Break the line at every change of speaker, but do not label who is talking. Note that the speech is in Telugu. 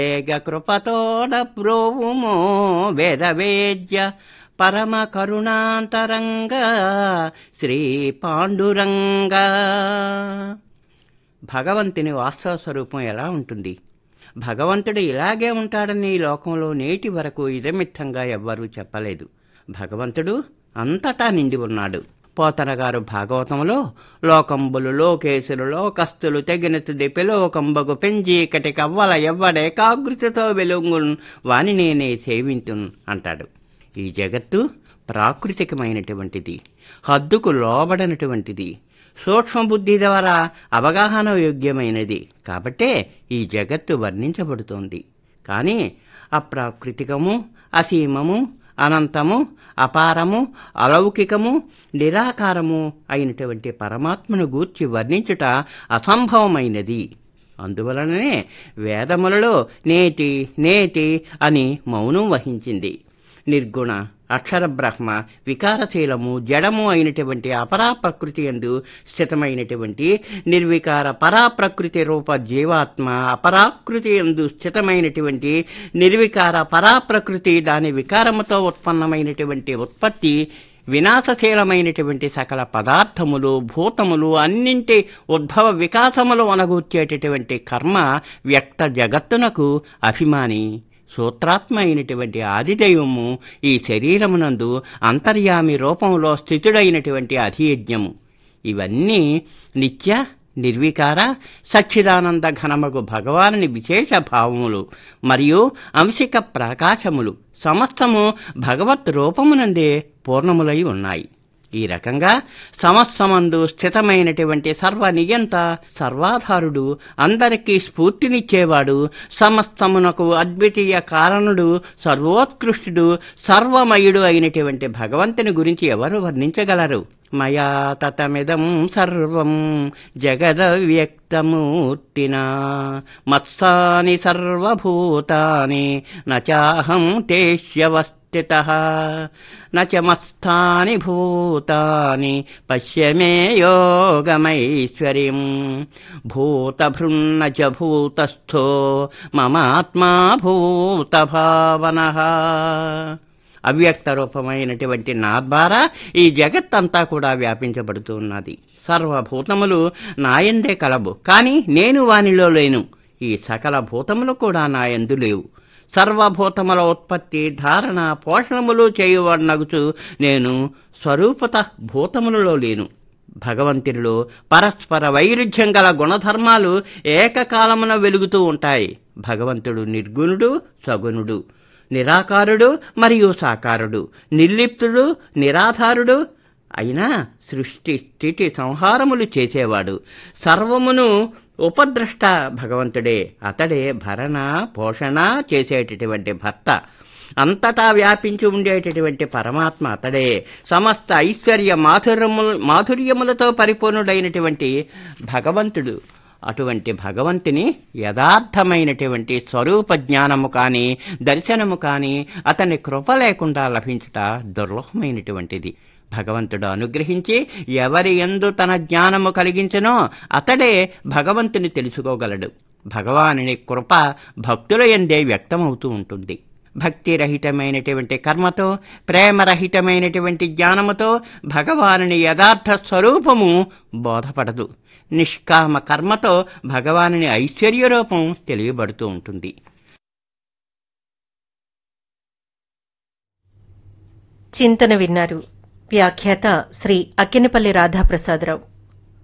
ఏగ కృపతోడ ప్రోవుమో వేదవేద్య పరమ కరుణాంతరంగ శ్రీ పాండురంగ భగవంతుని వాస్తవ స్వరూపం ఎలా ఉంటుంది భగవంతుడు ఇలాగే ఉంటాడని ఈ లోకంలో నేటి వరకు ఇదమిత్తంగా ఎవ్వరూ చెప్పలేదు భగవంతుడు అంతటా నిండి ఉన్నాడు పోతన గారు భాగవతంలో లోకంబులు లోకేశులు లోకస్తులు తెగిన తుది పిలోకంబగు పెంజీకటి కవ్వల ఎవ్వడేకాగ్రతతో వెలుగున్ వాని నేనే సేవింతున్ అంటాడు ఈ జగత్తు ప్రాకృతికమైనటువంటిది హద్దుకు లోబడనటువంటిది సూక్ష్మబుద్ధి ద్వారా అవగాహన యోగ్యమైనది కాబట్టే ఈ జగత్తు వర్ణించబడుతోంది కానీ అప్రాకృతికము అసీమము అనంతము అపారము అలౌకికము నిరాకారము అయినటువంటి పరమాత్మను గూర్చి వర్ణించుట అసంభవమైనది అందువలననే వేదములలో నేటి నేటి అని మౌనం వహించింది నిర్గుణ అక్షర బ్రహ్మ వికారశీలము జడము అయినటువంటి అపరా ప్రకృతి ఎందు స్థితమైనటువంటి నిర్వికార పరాప్రకృతి రూప జీవాత్మ అపరాకృతి ఎందు స్థితమైనటువంటి నిర్వికార పరాప్రకృతి దాని వికారముతో ఉత్పన్నమైనటువంటి ఉత్పత్తి వినాశశీలమైనటువంటి సకల పదార్థములు భూతములు అన్నింటి ఉద్భవ వికాసములు అనగూర్చేటటువంటి కర్మ వ్యక్త జగత్తునకు అభిమాని సూత్రాత్మ అయినటువంటి ఆదిదైవము ఈ శరీరమునందు అంతర్యామి రూపంలో స్థితుడైనటువంటి అధియజ్ఞము ఇవన్నీ నిత్య నిర్వికార సచ్చిదానంద ఘనమగు భగవానుని విశేష భావములు మరియు అంశిక ప్రకాశములు సమస్తము భగవత్ రూపమునందే పూర్ణములై ఉన్నాయి ఈ రకంగా సమస్తమందు స్థితమైనటువంటి సర్వనియంత సర్వాధారుడు అందరికీ స్ఫూర్తినిచ్చేవాడు సమస్తమునకు అద్వితీయ కారణుడు సర్వోత్కృష్టుడు సర్వమయుడు అయినటువంటి భగవంతుని గురించి ఎవరు వర్ణించగలరు మయా తతమిదం సర్వం జగదవ్యక్తమూర్తినా మత్సాని సర్వభూతాని నచాహం తేష్యవస్తు స్థిత నచమస్థాని భూతాని పశ్య మే యోగమైశ్వర్యం భూతభృన్న చ భూతస్థో మమాత్మా భూతభావన అవ్యక్త రూపమైనటువంటి నా ద్వారా ఈ జగత్తంతా కూడా వ్యాపించబడుతూ ఉన్నది సర్వభూతములు నాయందే కలవు కానీ నేను వానిలో లేను ఈ సకల భూతములు కూడా నాయందు లేవు సర్వభూతముల ఉత్పత్తి ధారణ పోషణములు చేయువన్నగుచు నేను స్వరూపత భూతములలో లేను భగవంతునిలో పరస్పర వైరుధ్యం గల గుణధర్మాలు ఏకకాలమున వెలుగుతూ ఉంటాయి భగవంతుడు నిర్గుణుడు సగుణుడు నిరాకారుడు మరియు సాకారుడు నిర్లిప్తుడు నిరాధారుడు అయినా సృష్టి స్థితి సంహారములు చేసేవాడు సర్వమును ఉపద్రష్ట భగవంతుడే అతడే భరణ పోషణ చేసేటటువంటి భర్త అంతటా వ్యాపించి ఉండేటటువంటి పరమాత్మ అతడే సమస్త ఐశ్వర్య మాధుర్యము మాధుర్యములతో పరిపూర్ణుడైనటువంటి భగవంతుడు అటువంటి భగవంతుని యథార్థమైనటువంటి స్వరూప జ్ఞానము కానీ దర్శనము కానీ అతని కృప లేకుండా లభించుట దుర్లభమైనటువంటిది భగవంతుడు అనుగ్రహించి ఎవరి ఎందు తన జ్ఞానము కలిగించనో అతడే భగవంతుని తెలుసుకోగలడు భగవానుని కృప భక్తుల ఎందే వ్యక్తమవుతూ ఉంటుంది భక్తిరహితమైనటువంటి కర్మతో ప్రేమరహితమైనటువంటి జ్ఞానముతో భగవానుని యథార్థ స్వరూపము బోధపడదు నిష్కామ కర్మతో భగవానుని ఐశ్వర్య రూపం తెలియబడుతూ ఉంటుంది
చింతన విన్నారు వ్యాఖ్యాత శ్రీ అక్కినపల్లి రాధాప్రసాదరావు